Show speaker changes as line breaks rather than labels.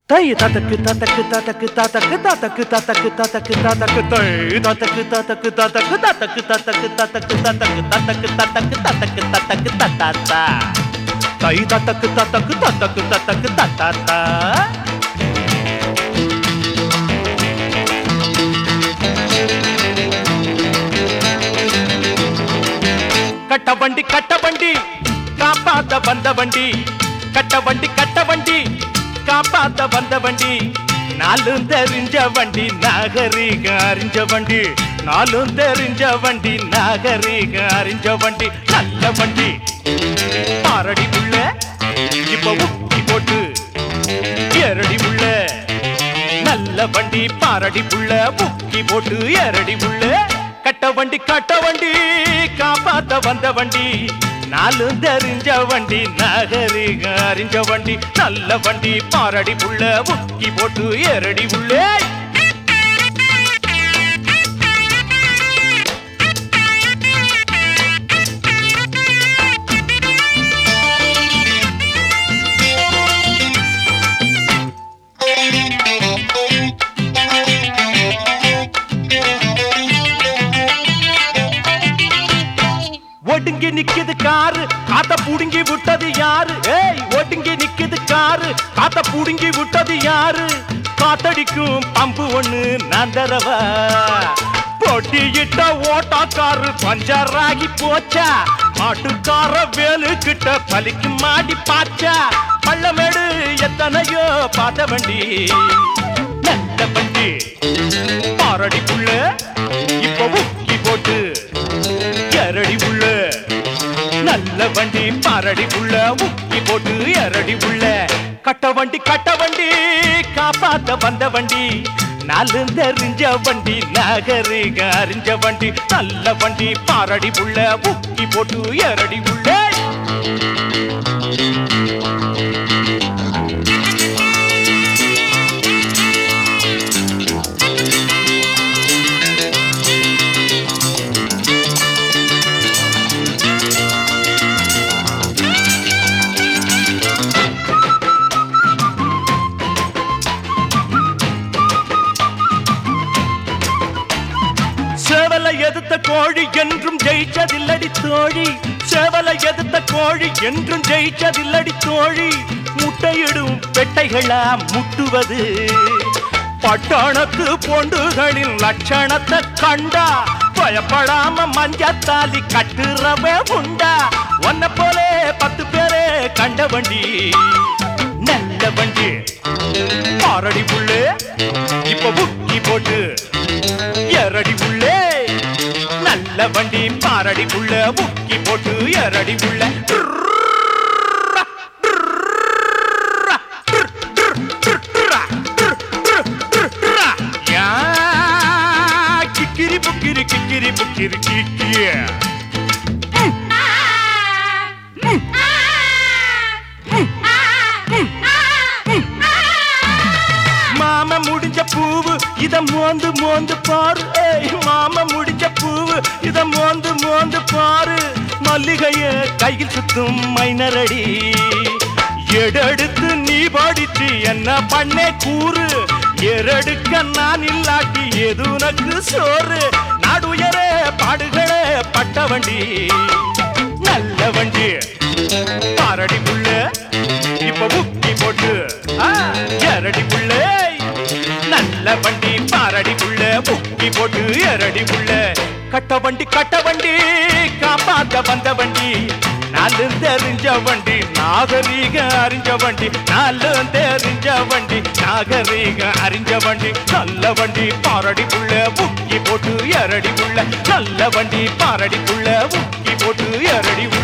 தை ததக்கு ததக்கு ததக்கு ததக்கு ததக்கு ததக்கு ததக்கு ததக்கு தை ததக்கு ததக்கு ததக்கு ததக்கு ததக்கு ததக்கு ததக்கு ததக்கு ததக்கு ததக்கு ததக்கு தத்தாத்தா தை ததக்கு ததக்கு ததக்கு ததக்கு தத்தாத்தா கட்ட வண்டி கட்ட வண்டி காப்பாத்த வந்த வண்டி கட்ட வண்டி கட்ட வண்டி காப்பாத்த வந்த வண்டி நாலும் தெரிஞ்ச வண்டி நாகரீக அறிஞ்ச வண்டி நாலும் தெரிஞ்ச வண்டி நாகரீக அறிஞ்ச வண்டி நல்ல வண்டி பாரடி உள்ள இப்ப உக்கி போட்டு எரடி உள்ள நல்ல வண்டி பாரடி புள்ள புக்கி போட்டு எரடி புள்ள கட்ட வண்டி கட்ட வண்டி காப்பாத்த வந்த வண்டி நாலு தெரிஞ்ச வண்டி நகரிக அறிஞ்ச வண்டி நல்ல வண்டி பாரடி புள்ள புக்கி போட்டு எரடி புள்ளே ஒடுங்கி நிக்குது காரு காத்த புடுங்கி விட்டது யாரு ஏய் ஒடுங்கி நிக்குது காரு காத்த புடுங்கி விட்டது யாரு காத்தடிக்கும் பம்பு ஒண்ணு நான் தரவா பொட்டியிட்ட ஓட்டாக்காரு பஞ்சராகி போச்சா மாட்டுக்கார வேலு கிட்ட பலிக்கு மாடி பாச்சா பள்ளமேடு எத்தனையோ பார்த்த வண்டி நல்ல வண்டி பாரடி புள்ள இப்ப முக்கி போட்டு எரடி உள்ள நல்ல வண்டி பாரடி உள்ள முக்கி போட்டு எரடி உள்ள கட்ட வண்டி கட்ட வண்டி காப்பாத்த வந்த வண்டி நாலு தெரிஞ்ச வண்டி நகரிக அறிஞ்ச வண்டி நல்ல வண்டி பாரடி உள்ள முக்கி போட்டு எரடி உள்ள சேவலை எதிர்த்த கோழி என்றும் ஜெயிச்சதில்லடி தோழி சேவலை எதிர்த்த கோழி என்றும் ஜெயிச்சதில்லடி தோழி முட்டையிடும் பெட்டைகளா முட்டுவது பட்டணத்து பொண்டுகளின் லட்சணத்தை கண்டா பயப்படாம மஞ்சத்தாலி கட்டுறவே உண்டா ஒன்ன போலே பத்து பேரே கண்ட வண்டி நல்ல வண்டி பாரடி புள்ளே இப்ப புக்கி போட்டு எரடி புள்ளே நல்ல வண்டி பாரடி புள்ள புக்கி போட்டு எரடி புள்ள யா, கிக்கிரி புக்கிரி கிக்கிரி புக்கிரி கிக்கிய மாம முடிஞ்ச பூவு இத மோந்து மோந்து பாரு ஏய் மாம முடிஞ்ச பூவு இத மோந்து மோந்து பாரு மல்லிகைய கையில் சுத்தும் மைனரடி எடெடுத்து நீ படிச்சு என்ன பண்ணே கூறு எரடுக்க நான் இல்லாட்டி எது உனக்கு சோறு நாடு உயரே பாடுகளே பட்ட வண்டி நல்ல வண்டி பாரடி புள்ள இப்ப புக்கி போட்டு ஆ, எரடி புள்ள நல்ல வண்டி பாரடி புள்ள புக்கி போட்டு எரடி புள்ள கட்ட வண்டி கட்ட வண்டி காப்பாத்த வந்த வண்டி நாலு தெரிஞ்ச வண்டி நாகரீக அறிஞ்ச வண்டி நாலு தெரிஞ்ச வண்டி நாகரீக அறிஞ்ச வண்டி நல்ல வண்டி பாரடி புள்ள புக்கி போட்டு எரடி புள்ள நல்ல வண்டி பாரடி புள்ள புக்கி போட்டு எரடி